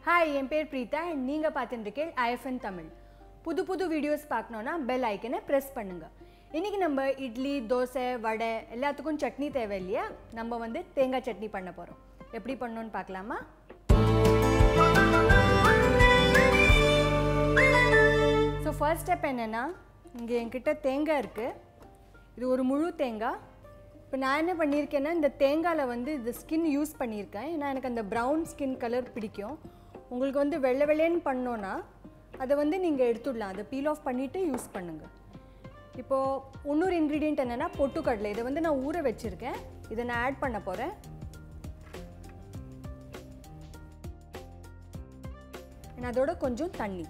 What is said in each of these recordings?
hi என் பேர் Preetha and நீங்கள் பார்த்துட்டு இருக்கேன் ஐஎஃப்என் தமிழ் புது புது வீடியோஸ் பார்க்கணுன்னா பெல் ஐக்கனை ப்ரெஸ் பண்ணுங்க இன்றைக்கி நம்ம இட்லி தோசை வடை எல்லாத்துக்கும் சட்னி தேவை இல்லையா நம்ம வந்து தேங்காய் சட்னி பண்ண போகிறோம் எப்படி பண்ணணும்னு பார்க்கலாமா ஸோ ஃபர்ஸ்ட் ஸ்டெப் என்னென்னா இங்கே என்கிட்ட தேங்காய் இருக்குது இது ஒரு முழு தேங்காய் இப்போ நான் என்ன பண்ணியிருக்கேன்னா இந்த தேங்காயில் வந்து இந்த ஸ்கின் யூஸ் பண்ணியிருக்கேன் ஏன்னா எனக்கு அந்த ப்ரௌன் ஸ்கின் கலர் பிடிக்கும் உங்களுக்கு வந்து வெள்ளை வெள்ளைன்னு பண்ணோன்னா அதை வந்து நீங்கள் எடுத்துடலாம் அதை பீல் ஆஃப் பண்ணிவிட்டு யூஸ் பண்ணுங்கள் இப்போது இன்னொரு இன்க்ரீடியண்ட் என்னென்னா பொட்டுக்கடலை இதை வந்து நான் ஊற வச்சுருக்கேன் இதை நான் ஆட் பண்ண போகிறேன் அதோட கொஞ்சம் தண்ணி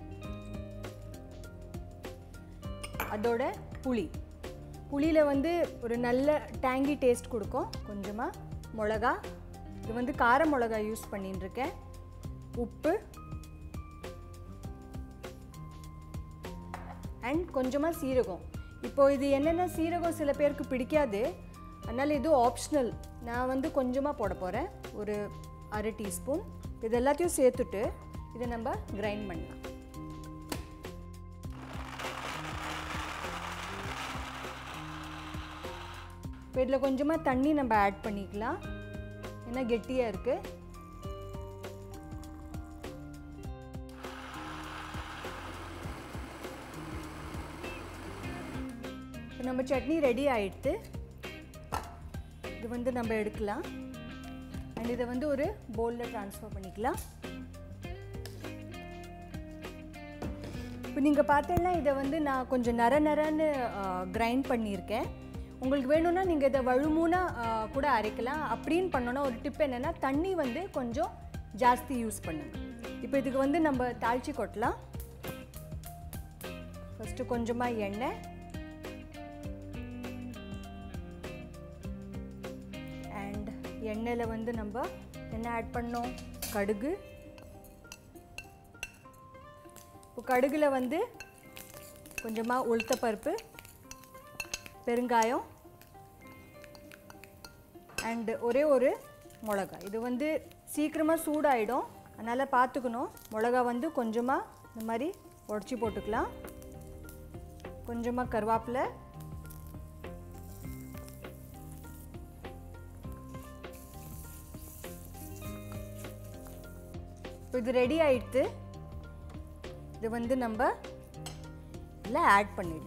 அதோட புளி புளியில் வந்து ஒரு நல்ல டேங்கி டேஸ்ட் கொடுக்கும் கொஞ்சமாக மிளகா இது வந்து கார மிளகா யூஸ் பண்ணின்னு இருக்கேன் உப்பு அண்ட் கொஞ்சமாக சீரகம் இப்போ இது என்னென்ன சீரகம் சில பேருக்கு பிடிக்காது அதனால் இது ஆப்ஷனல் நான் வந்து கொஞ்சமாக போட போகிறேன் ஒரு அரை டீஸ்பூன் இது எல்லாத்தையும் சேர்த்துட்டு இதை நம்ம கிரைண்ட் பண்ணலாம் இப்போ இதில் கொஞ்சமாக தண்ணி நம்ம ஆட் பண்ணிக்கலாம் ஏன்னா கெட்டியாக இருக்குது இப்போ நம்ம சட்னி ரெடி ஆயிடுத்து இது வந்து நம்ம எடுக்கலாம் அண்ட் இதை வந்து ஒரு பவுலில் ட்ரான்ஸ்ஃபர் பண்ணிக்கலாம் இப்போ நீங்கள் பார்த்தீங்கன்னா இதை வந்து நான் கொஞ்சம் நர நரன்னு கிரைண்ட் பண்ணியிருக்கேன் உங்களுக்கு வேணும்னா நீங்கள் இதை வழுமூனா கூட அரைக்கலாம் அப்படின்னு பண்ணோன்னா ஒரு டிப் என்னென்னா தண்ணி வந்து கொஞ்சம் ஜாஸ்தி யூஸ் பண்ணுங்க இப்போ இதுக்கு வந்து நம்ம தாளித்து கொட்டலாம் ஃபஸ்ட்டு கொஞ்சமாக எண்ணெய் அண்ட் எண்ணெயில் வந்து நம்ம என்ன ஆட் பண்ணோம் கடுகு இப்போ கடுகில் வந்து கொஞ்சமாக உளுத்தப்பருப்பு பெருங்காயம் அண்டு ஒரே ஒரு மிளகா இது வந்து சீக்கிரமாக சூடாயிடும் அதனால் பார்த்துக்கணும் மிளகா வந்து கொஞ்சமாக இந்த மாதிரி உடச்சி போட்டுக்கலாம் கொஞ்சமாக கருவேப்பிலை இப்போ இது ரெடி ஆயிடுத்து இது வந்து நம்ம இதில் ஆட் பண்ணிடலாம்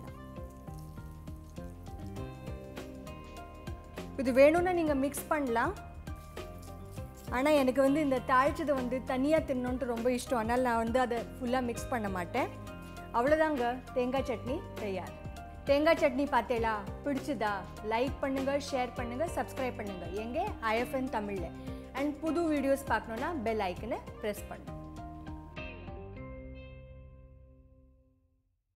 இது வேணும்னா நீங்கள் மிக்ஸ் பண்ணலாம் ஆனால் எனக்கு வந்து இந்த தாளிச்சதை வந்து தனியாக தின்னோன்ட்டு ரொம்ப இஷ்டம் அதனால் நான் வந்து அதை ஃபுல்லாக மிக்ஸ் பண்ண மாட்டேன் அவ்வளோதாங்க தேங்காய் சட்னி தயார் தேங்காய் சட்னி பார்த்தேளா பிடிச்சதா லைக் பண்ணுங்கள் ஷேர் பண்ணுங்கள் சப்ஸ்கிரைப் பண்ணுங்கள் எங்கே ஐஎஃப்என் தமிழில் அண்ட் புது வீடியோஸ் பார்க்கணுன்னா பெல் ஐக்கனை ப்ரெஸ் பண்ணுங்கள்